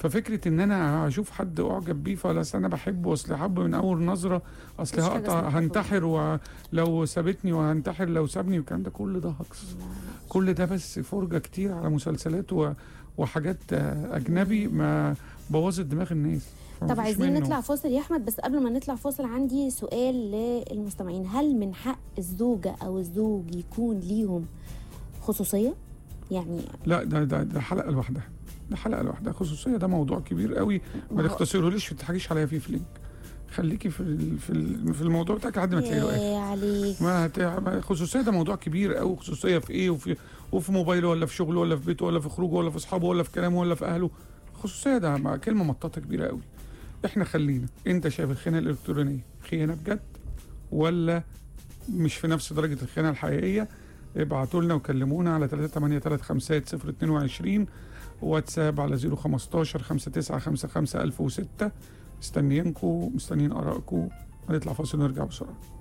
ففكره ان انا اشوف حد اعجب بيه فلا أصل انا بحبه اصل حب من اول نظره اصل مفيش حاجة هقطع اسمها حب. هنتحر ولو سابتني وهنتحر لو سابني والكلام ده كل ده هجص كل ده بس فرجه كتير على مسلسلات و... وحاجات آه، اجنبي ما بوظت دماغ الناس طب فمفيش عايزين منه. نطلع فاصل يا احمد بس قبل ما نطلع فاصل عندي سؤال للمستمعين هل من حق الزوجه او الزوج يكون ليهم خصوصيه يعني لا ده ده ده حلقه لوحدها ده حلقه لوحدها خصوصيه ده موضوع كبير قوي ما ما هو- تختصرهوليش ما تضحكيش عليا فيه في لينك خليكي في ال- في ال- في الموضوع بتاعك لحد ما تلاقي له اخر يا عليك ما هت... ما- خصوصيه ده موضوع كبير قوي خصوصيه في ايه وفي وفي موبايله ولا في شغله ولا في بيته ولا في خروجه ولا في اصحابه ولا في كلامه ولا في اهله خصوصيه ده ما- كلمه مطاطه كبيره قوي احنا خلينا انت شايف الخيانه الالكترونيه خيانه بجد ولا مش في نفس درجه الخيانه الحقيقيه ابعتوا لنا وكلمونا على 3835022 واتساب على 015 5955 1006 مستنيينكم مستنيين ارائكم هنطلع فاصل ونرجع بسرعه